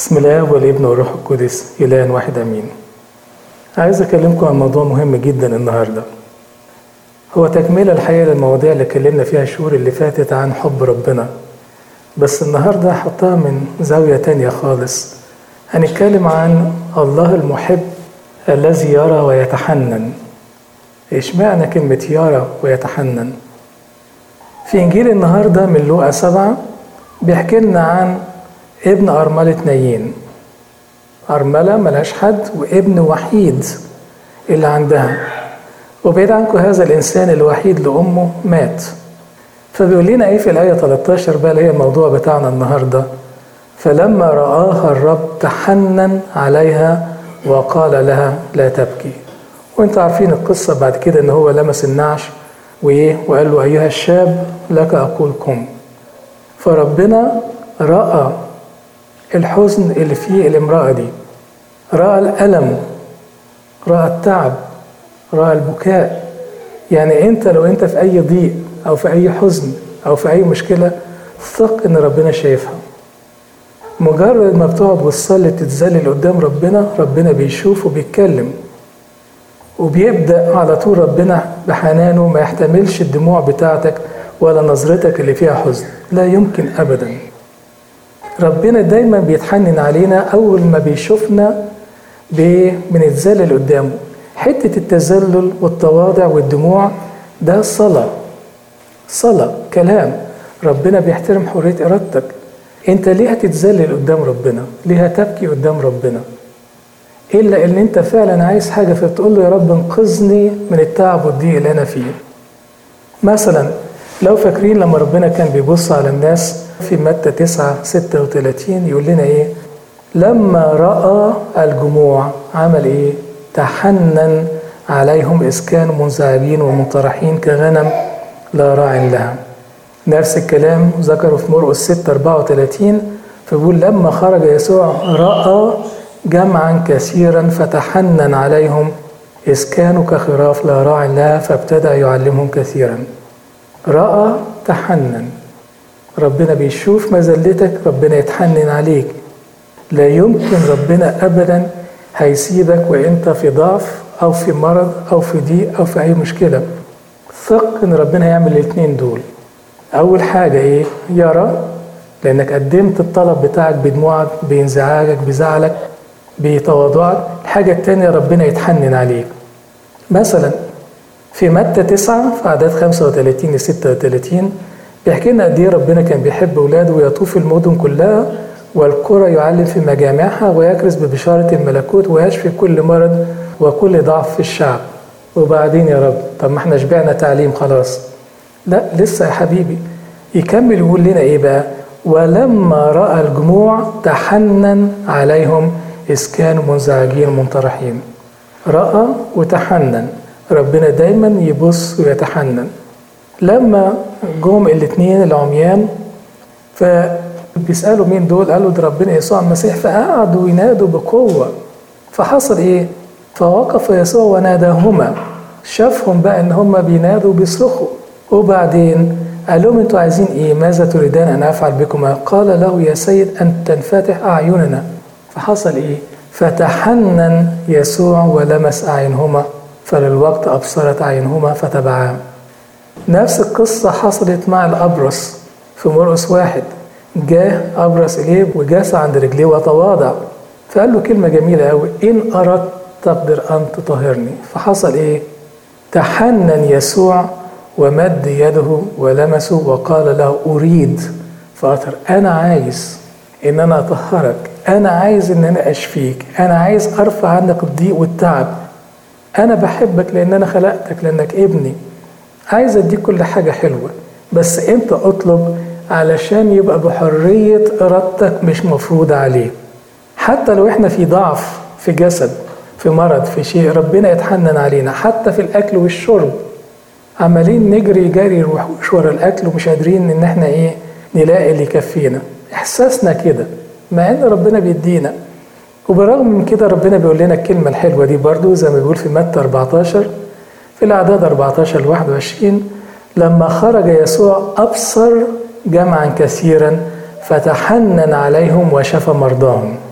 بسم الله والابن والروح القدس إله واحد أمين عايز أكلمكم عن موضوع مهم جدا النهاردة هو تكملة الحقيقة للمواضيع اللي اتكلمنا فيها الشهور اللي فاتت عن حب ربنا بس النهاردة هحطها من زاوية تانية خالص هنتكلم عن الله المحب الذي يرى ويتحنن إيش معنى كلمة يرى ويتحنن في إنجيل النهاردة من لوقا سبعة بيحكي لنا عن ابن أرملة نايين أرملة ملهاش حد وابن وحيد اللي عندها وبعيد عنكم هذا الإنسان الوحيد لأمه مات فبيقول لنا إيه في الآية 13 بقى اللي هي الموضوع بتاعنا النهاردة فلما رآها الرب تحنن عليها وقال لها لا تبكي وانتوا عارفين القصة بعد كده ان هو لمس النعش وايه وقال له ايها الشاب لك اقول قم فربنا رأى الحزن اللي فيه الامرأة دي رأى الألم رأى التعب رأى البكاء يعني انت لو انت في اي ضيق او في اي حزن او في اي مشكلة ثق ان ربنا شايفها مجرد ما بتقعد وتصلي تتذلل قدام ربنا ربنا بيشوف وبيتكلم وبيبدأ على طول ربنا بحنانه ما يحتملش الدموع بتاعتك ولا نظرتك اللي فيها حزن لا يمكن أبدا ربنا دايما بيتحنن علينا أول ما بيشوفنا بنتذلل قدامه حتة التذلل والتواضع والدموع ده صلاة صلاة كلام ربنا بيحترم حرية إرادتك انت ليه هتتذلل قدام ربنا ليه هتبكي قدام ربنا الا ان انت فعلا عايز حاجه فتقول له يا رب انقذني من التعب والضيق اللي انا فيه مثلا لو فاكرين لما ربنا كان بيبص على الناس في متى 9 36 يقول لنا ايه لما راى الجموع عمل ايه تحنن عليهم اذ كانوا منزعجين ومنطرحين كغنم لا راع لها نفس الكلام ذكره في مرقس 6 34 فبيقول لما خرج يسوع راى جمعا كثيرا فتحنن عليهم إذ كانوا كخراف لا راع لها فابتدأ يعلمهم كثيرا رأى تحنن ربنا بيشوف مذلتك ربنا يتحنن عليك لا يمكن ربنا أبدا هيسيبك وإنت في ضعف أو في مرض أو في ضيق أو في أي مشكلة ثق إن ربنا هيعمل الاثنين دول أول حاجة إيه؟ يرى لأنك قدمت الطلب بتاعك بدموعك بانزعاجك بزعلك بتواضعك الحاجة التانية ربنا يتحنن عليك مثلا في متى 9 في أعداد 35 ل 36 بيحكي لنا قد إيه ربنا كان بيحب أولاده ويطوف المدن كلها والقرى يعلم في مجامعها ويكرز ببشارة الملكوت ويشفي كل مرض وكل ضعف في الشعب وبعدين يا رب طب ما احنا شبعنا تعليم خلاص لا لسه يا حبيبي يكمل يقول لنا ايه بقى ولما راى الجموع تحنن عليهم اذ كانوا منزعجين منطرحين راى وتحنن ربنا دايما يبص ويتحنن لما جم الاثنين العميان فبيسالوا مين دول قالوا ده ربنا يسوع المسيح فقعدوا ينادوا بقوه فحصل ايه فوقف يسوع وناداهما شافهم بقى ان هم بينادوا بيصرخوا وبعدين قال لهم انتوا عايزين ايه ماذا تريدان ان افعل بكما قال له يا سيد ان تنفتح اعيننا فحصل ايه فتحنن يسوع ولمس اعينهما فللوقت ابصرت اعينهما فتبعاه نفس القصه حصلت مع الابرص في مرقس واحد جاه ابرص اليه وجاس عند رجليه وتواضع فقال له كلمه جميله قوي ان اردت تقدر ان تطهرني فحصل ايه تحنن يسوع ومد يده ولمسه وقال له أريد فأطهر أنا عايز إن أنا أطهرك أنا عايز إن أنا أشفيك أنا عايز أرفع عنك الضيق والتعب أنا بحبك لأن أنا خلقتك لأنك ابني عايز أديك كل حاجة حلوة بس أنت أطلب علشان يبقى بحرية إرادتك مش مفروضة عليك حتى لو إحنا في ضعف في جسد في مرض في شيء ربنا يتحنن علينا حتى في الأكل والشرب عمالين نجري جري ورا الاكل ومش قادرين ان احنا ايه نلاقي اللي يكفينا احساسنا كده مع ان ربنا بيدينا وبرغم من كده ربنا بيقول لنا الكلمه الحلوه دي برضو زي ما بيقول في متى 14 في الاعداد 14 ل 21 لما خرج يسوع ابصر جمعا كثيرا فتحنن عليهم وشفى مرضاهم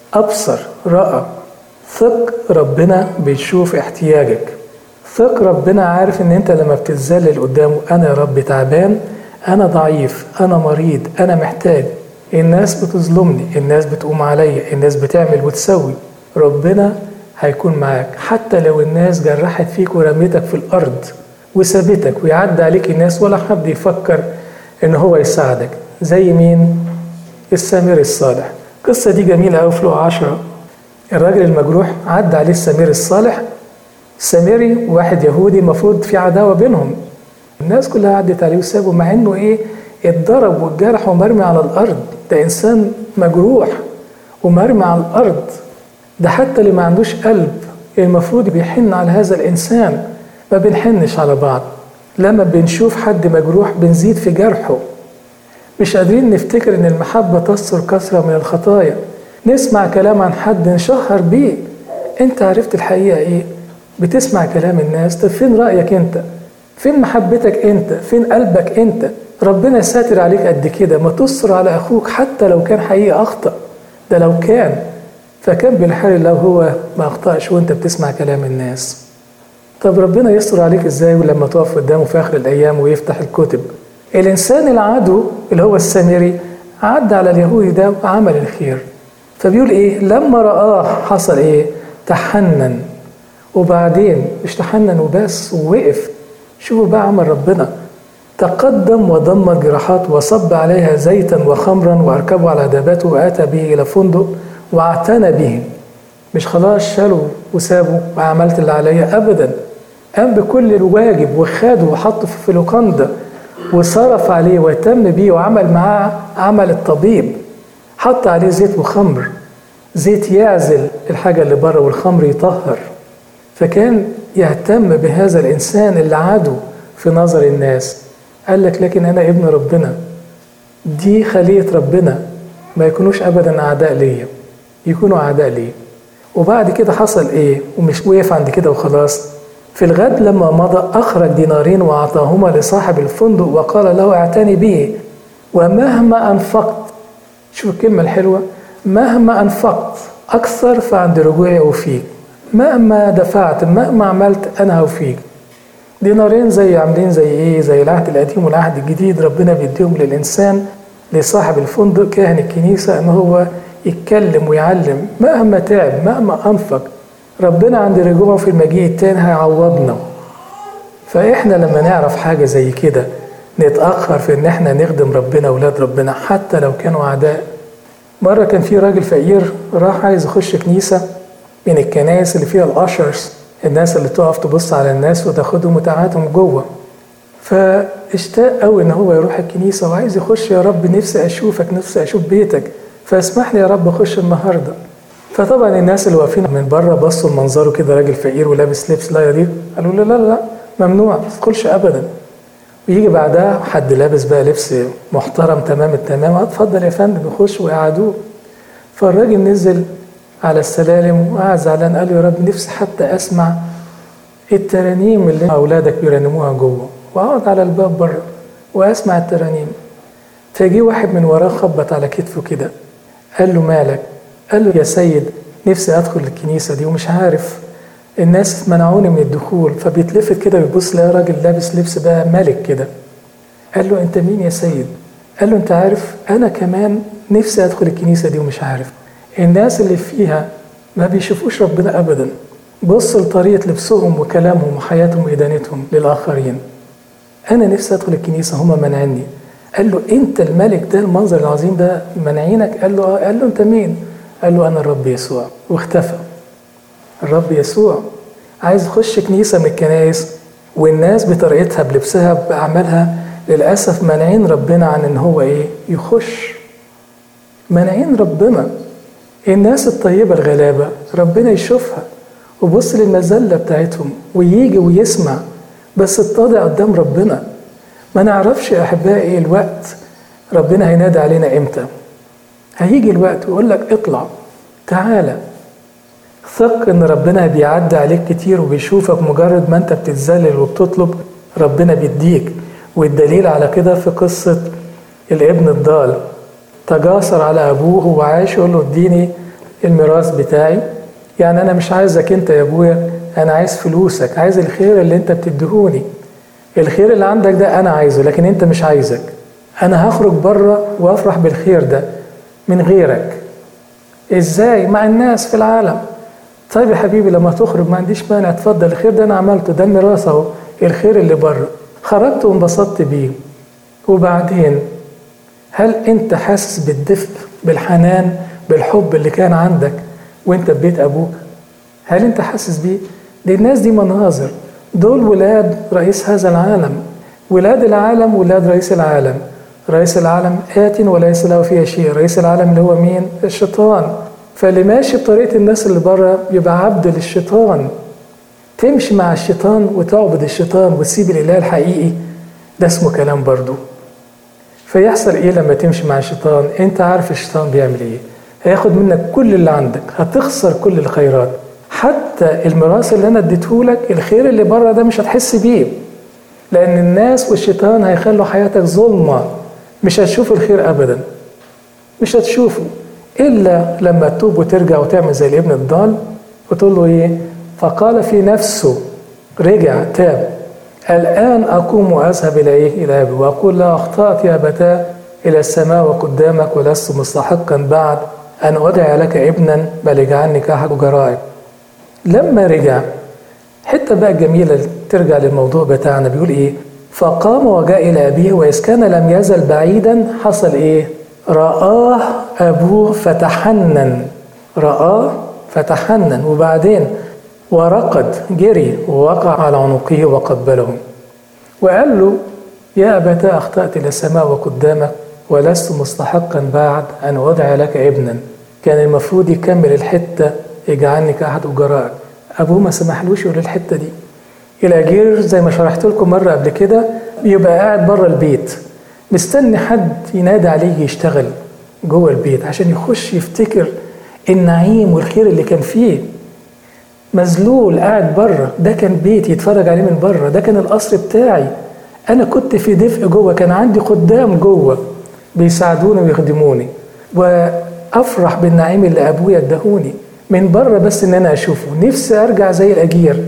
أبصر رأى ثق ربنا بيشوف احتياجك ثق ربنا عارف ان انت لما بتتذلل قدامه انا يا رب تعبان انا ضعيف انا مريض انا محتاج الناس بتظلمني الناس بتقوم عليا الناس بتعمل وتسوي ربنا هيكون معاك حتى لو الناس جرحت فيك ورميتك في الارض وسابتك ويعدي عليك الناس ولا حد يفكر ان هو يساعدك زي مين السامري الصالح القصة دي جميلة أوي في لقا عشرة الراجل المجروح عدى عليه السامري الصالح سامري واحد يهودي المفروض في عداوة بينهم الناس كلها عدت عليه وسابه مع انه ايه اتضرب واتجرح ومرمي على الارض ده انسان مجروح ومرمي على الارض ده حتى اللي ما عندوش قلب المفروض بيحن على هذا الانسان ما بنحنش على بعض لما بنشوف حد مجروح بنزيد في جرحه مش قادرين نفتكر ان المحبة تستر كثرة من الخطايا نسمع كلام عن حد نشهر بيه انت عرفت الحقيقة ايه بتسمع كلام الناس طب فين رأيك انت فين محبتك انت فين قلبك انت ربنا ساتر عليك قد كده ما تصر على اخوك حتى لو كان حقيقة اخطأ ده لو كان فكان بالحال لو هو ما اخطأش وانت بتسمع كلام الناس طب ربنا يستر عليك ازاي ولما تقف قدامه في اخر الايام ويفتح الكتب الانسان العدو اللي هو السامري عدى على اليهودي ده وعمل الخير فبيقول ايه لما رآه حصل ايه تحنن وبعدين مش تحنن وبس ووقف شوفوا بقى عمل ربنا تقدم وضم الجراحات وصب عليها زيتا وخمرا واركبه على دابته واتى به الى فندق واعتنى به مش خلاص شالوا وسابوا وعملت اللي عليا ابدا قام بكل الواجب وخده وحطه في لوكاندا وصرف عليه واهتم بيه وعمل معاه عمل الطبيب حط عليه زيت وخمر زيت يعزل الحاجة اللي بره والخمر يطهر فكان يهتم بهذا الإنسان اللي عادوا في نظر الناس قال لك لكن أنا ابن ربنا دي خلية ربنا ما يكونوش أبدا أعداء ليا يكونوا أعداء ليه وبعد كده حصل إيه ومش وقف عند كده وخلاص في الغد لما مضى أخرج دينارين وأعطاهما لصاحب الفندق وقال له اعتني به ومهما أنفقت شوف الكلمة الحلوة مهما أنفقت أكثر فعند رجوعي أوفيك مهما دفعت مهما عملت أنا هوفيك دينارين زي عاملين زي إيه زي العهد القديم والعهد الجديد ربنا بيديهم للإنسان لصاحب الفندق كاهن الكنيسة إن هو يتكلم ويعلم مهما تعب مهما أنفق ربنا عند رجوعه في المجيء التاني هيعوضنا فإحنا لما نعرف حاجة زي كده نتأخر في إن إحنا نخدم ربنا أولاد ربنا حتى لو كانوا أعداء مرة كان في راجل فقير راح عايز يخش كنيسة من الكنائس اللي فيها الأشرز الناس اللي تقف تبص على الناس وتاخدهم وتقعدهم جوه فاشتاق قوي ان هو يروح الكنيسه وعايز يخش يا رب نفسي اشوفك نفسي اشوف بيتك فاسمح لي يا رب اخش النهارده فطبعا الناس اللي واقفين من بره بصوا لمنظره كده راجل فقير ولابس لبس لا يليق قالوا له لا لا لا ممنوع ما تدخلش ابدا ويجي بعدها حد لابس بقى لبس محترم تمام التمام اتفضل يا فندم يخش ويقعدوه فالراجل نزل على السلالم وقعد زعلان قال يا رب نفسي حتى اسمع الترانيم اللي اولادك بيرنموها جوه واقعد على الباب بره واسمع الترانيم فجي واحد من وراه خبط على كتفه كده قال له مالك قال له يا سيد نفسي ادخل الكنيسه دي ومش عارف الناس منعوني من الدخول فبيتلفت كده بيبص لقى راجل لابس لبس بقى ملك كده قال له انت مين يا سيد قال له انت عارف انا كمان نفسي ادخل الكنيسه دي ومش عارف الناس اللي فيها ما بيشوفوش ربنا ابدا بص لطريقه لبسهم وكلامهم وحياتهم وادانتهم للاخرين انا نفسي ادخل الكنيسه هم منعني قال له انت الملك ده المنظر العظيم ده منعينك قال له اه قال له انت مين قال له انا الرب يسوع واختفى الرب يسوع عايز يخش كنيسه من الكنائس والناس بطريقتها بلبسها باعمالها للاسف مانعين ربنا عن ان هو ايه يخش مانعين ربنا الناس الطيبه الغلابه ربنا يشوفها وبص للمذله بتاعتهم ويجي ويسمع بس اتضع قدام ربنا ما نعرفش يا احبائي الوقت ربنا هينادي علينا امتى هيجي الوقت ويقول لك اطلع تعالى ثق ان ربنا بيعدي عليك كتير وبيشوفك مجرد ما انت بتتذلل وبتطلب ربنا بيديك والدليل على كده في قصة الابن الضال تجاسر على أبوه وعاش يقول له اديني الميراث بتاعي يعني أنا مش عايزك أنت يا أبويا أنا عايز فلوسك عايز الخير اللي أنت بتديهوني الخير اللي عندك ده أنا عايزه لكن أنت مش عايزك أنا هخرج بره وأفرح بالخير ده من غيرك إزاي مع الناس في العالم طيب يا حبيبي لما تخرج ما عنديش مانع اتفضل الخير ده أنا عملته ده الميراث أهو الخير اللي بره خرجت وانبسطت بيه وبعدين هل أنت حاسس بالدفء بالحنان بالحب اللي كان عندك وانت في بيت ابوك هل انت حاسس بيه دي الناس دي مناظر دول ولاد رئيس هذا العالم ولاد العالم ولاد رئيس العالم رئيس العالم آت وليس له فيها شيء رئيس العالم اللي هو مين الشيطان فاللي ماشي بطريقة الناس اللي بره يبقى عبد للشيطان تمشي مع الشيطان وتعبد الشيطان وتسيب الإله الحقيقي ده اسمه كلام برضو فيحصل ايه لما تمشي مع الشيطان انت عارف الشيطان بيعمل ايه هياخد منك كل اللي عندك هتخسر كل الخيرات حتى الميراث اللي انا اديتهولك الخير اللي بره ده مش هتحس بيه لان الناس والشيطان هيخلوا حياتك ظلمه مش هتشوف الخير ابدا مش هتشوفه الا لما تتوب وترجع وتعمل زي الابن الضال وتقول له ايه فقال في نفسه رجع تاب الآن أقوم وأذهب إلى إيه؟ إلى أبي وأقول لا أخطأت يا أبتاه إلى السماء وقدامك ولست مستحقا بعد أن أدعي لك ابنا بل اجعلني كأحد أجرائك. لما رجع حتة بقى جميلة ترجع للموضوع بتاعنا بيقول إيه؟ فقام وجاء إلى أبيه وإذ كان لم يزل بعيدا حصل إيه؟ رآه أبوه فتحنن رآه فتحنن وبعدين ورقد جري ووقع على عنقه وقبله وقال له يا أبتاه أخطأت إلى السماء وقدامك ولست مستحقا بعد أن أدعي لك ابنا كان المفروض يكمل الحتة اجعلني كأحد أجرائك أبوه ما سمحلوش يقول الحتة دي الأجير زي ما شرحت لكم مرة قبل كده بيبقى قاعد بره البيت مستني حد ينادي عليه يشتغل جوه البيت عشان يخش يفتكر النعيم والخير اللي كان فيه مذلول قاعد بره ده كان بيتي يتفرج عليه من بره ده كان القصر بتاعي انا كنت في دفء جوه كان عندي خدام جوه بيساعدوني ويخدموني وافرح بالنعيم اللي ابويا اداهوني من بره بس ان انا اشوفه نفسي ارجع زي الاجير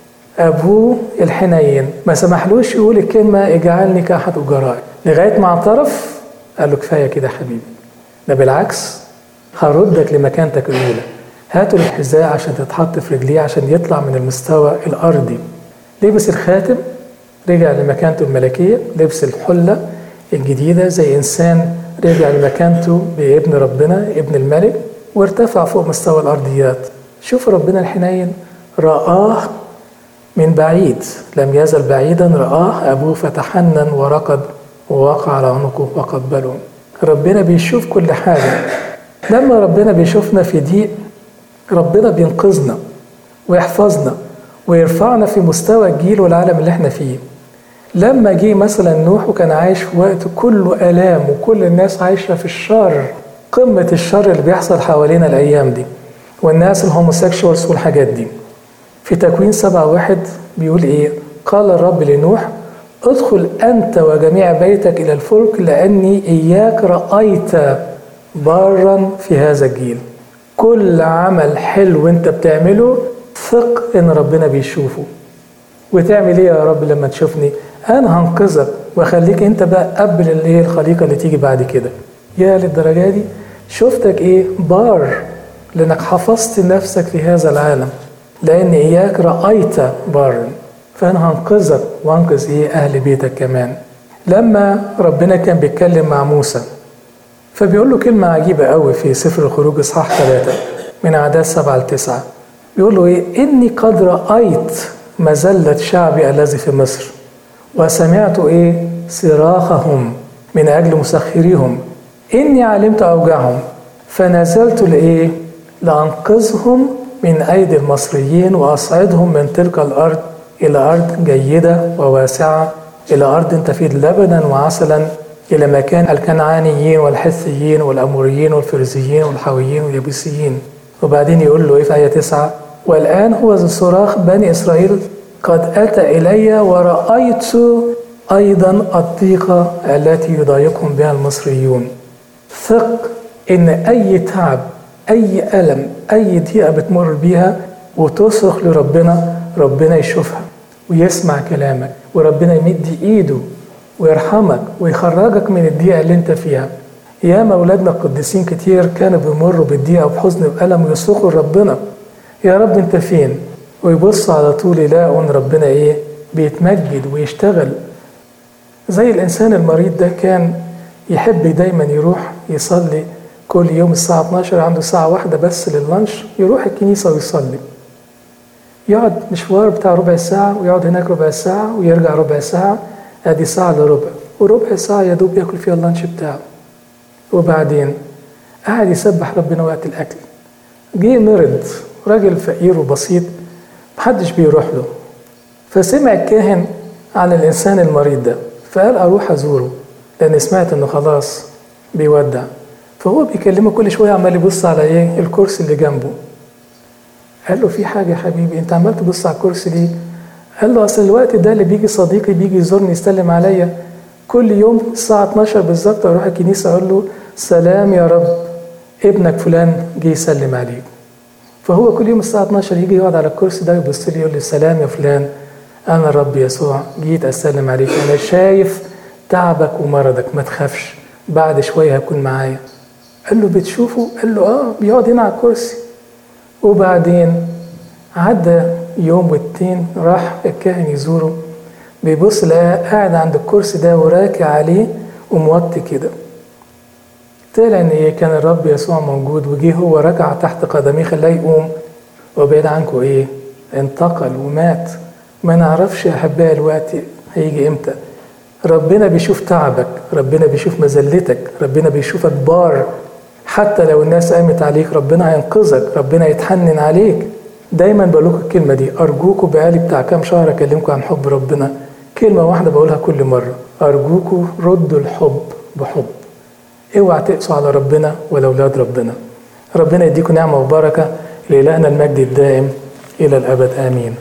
ابوه الحنين ما سمحلوش يقول الكلمه اجعلني كاحد اجرائي لغايه ما اعترف قال له كفايه كده حبيبي ده بالعكس هردك لمكانتك الاولى هاتوا الحذاء عشان تتحط في رجليه عشان يطلع من المستوى الارضي لبس الخاتم رجع لمكانته الملكيه لبس الحله الجديده زي انسان رجع لمكانته بابن ربنا ابن الملك وارتفع فوق مستوى الارضيات شوف ربنا الحنين رآه من بعيد لم يزل بعيدا رآه أبوه فتحنن ورقد ووقع على عنقه وقبله ربنا بيشوف كل حاجة لما ربنا بيشوفنا في ضيق ربنا بينقذنا ويحفظنا ويرفعنا في مستوى الجيل والعالم اللي احنا فيه لما جه مثلا نوح وكان عايش في وقت كله آلام وكل الناس عايشة في الشر قمة الشر اللي بيحصل حوالينا الأيام دي والناس الهوموسيكشوالز والحاجات دي في تكوين سبعة واحد بيقول إيه قال الرب لنوح ادخل أنت وجميع بيتك إلى الفلك لأني إياك رأيت بارا في هذا الجيل كل عمل حلو انت بتعمله ثق ان ربنا بيشوفه وتعمل ايه يا رب لما تشوفني انا هنقذك واخليك انت بقى قبل الايه الخليقه اللي تيجي بعد كده يا للدرجه دي شفتك ايه بار لانك حفظت نفسك في هذا العالم لان اياك رايت بارا فانا هنقذك وانقذ ايه اهل بيتك كمان لما ربنا كان بيتكلم مع موسى فبيقول له كلمة عجيبة قوي في سفر الخروج إصحاح ثلاثة من أعداد سبعة لتسعة بيقول له إيه إني قد رأيت مذلة شعبي الذي في مصر وسمعت إيه صراخهم من أجل مسخريهم إني علمت أوجاعهم فنزلت لإيه لأنقذهم من أيدي المصريين وأصعدهم من تلك الأرض إلى أرض جيدة وواسعة إلى أرض تفيد لبنا وعسلا إلى مكان الكنعانيين والحثيين والأموريين والفرزيين والحويين واليبوسيين وبعدين يقول له إيه في آية تسعة والآن هو ذا صراخ بني إسرائيل قد أتى إلي ورأيت أيضا الضيقة التي يضايقهم بها المصريون ثق إن أي تعب أي ألم أي ضيقة بتمر بيها وتصرخ لربنا ربنا يشوفها ويسمع كلامك وربنا يمد إيده ويرحمك ويخرجك من الضيقة اللي انت فيها يا أولادنا القديسين كتير كانوا بيمروا بالضيقة وبحزن وألم ويصرخوا لربنا يا رب انت فين ويبص على طول يلاقوا ان ربنا ايه بيتمجد ويشتغل زي الانسان المريض ده كان يحب دايما يروح يصلي كل يوم الساعة 12 عنده ساعة واحدة بس لللانش يروح الكنيسة ويصلي يقعد مشوار بتاع ربع ساعة ويقعد هناك ربع ساعة ويرجع ربع ساعة ادي ساعة الا ربع وربع ساعة يا دوب ياكل فيها اللانش بتاعه وبعدين قعد يسبح ربنا وقت الأكل جه مرض راجل فقير وبسيط محدش بيروح له فسمع الكاهن عن الإنسان المريض ده فقال أروح أزوره لأن سمعت إنه خلاص بيودع فهو بيكلمه كل شوية عمال يبص على إيه الكرسي اللي جنبه قال له في حاجة يا حبيبي أنت عمال تبص على الكرسي ليه؟ قال له أصل الوقت ده اللي بيجي صديقي بيجي يزورني يسلم عليا كل يوم الساعة 12 بالظبط أروح الكنيسة أقول له سلام يا رب ابنك فلان جه يسلم عليك فهو كل يوم الساعة 12 يجي يقعد على الكرسي ده يبص لي يقول لي سلام يا فلان أنا الرب يسوع جيت أسلم عليك أنا شايف تعبك ومرضك ما تخافش بعد شوية هكون معايا قال له بتشوفه؟ قال له آه بيقعد هنا على الكرسي وبعدين عدى يوم والتين راح الكاهن يزوره بيبص لقاه قاعد عند الكرسي ده وراكع عليه وموطي كده طلع ان ايه كان الرب يسوع موجود وجه هو ركع تحت قدميه خلاه يقوم وبعيد عنكم ايه انتقل ومات ما نعرفش يا احبائي الوقت هيجي امتى ربنا بيشوف تعبك ربنا بيشوف مذلتك ربنا بيشوفك بار حتى لو الناس قامت عليك ربنا هينقذك ربنا يتحنن عليك دايما بقول لكم الكلمه دي ارجوكم بقالي بتاع كام شهر اكلمكم عن حب ربنا كلمه واحده بقولها كل مره ارجوكم ردوا الحب بحب اوعى تقسوا على ربنا ولا اولاد ربنا ربنا يديكم نعمه وبركه لالهنا المجد الدائم الى الابد امين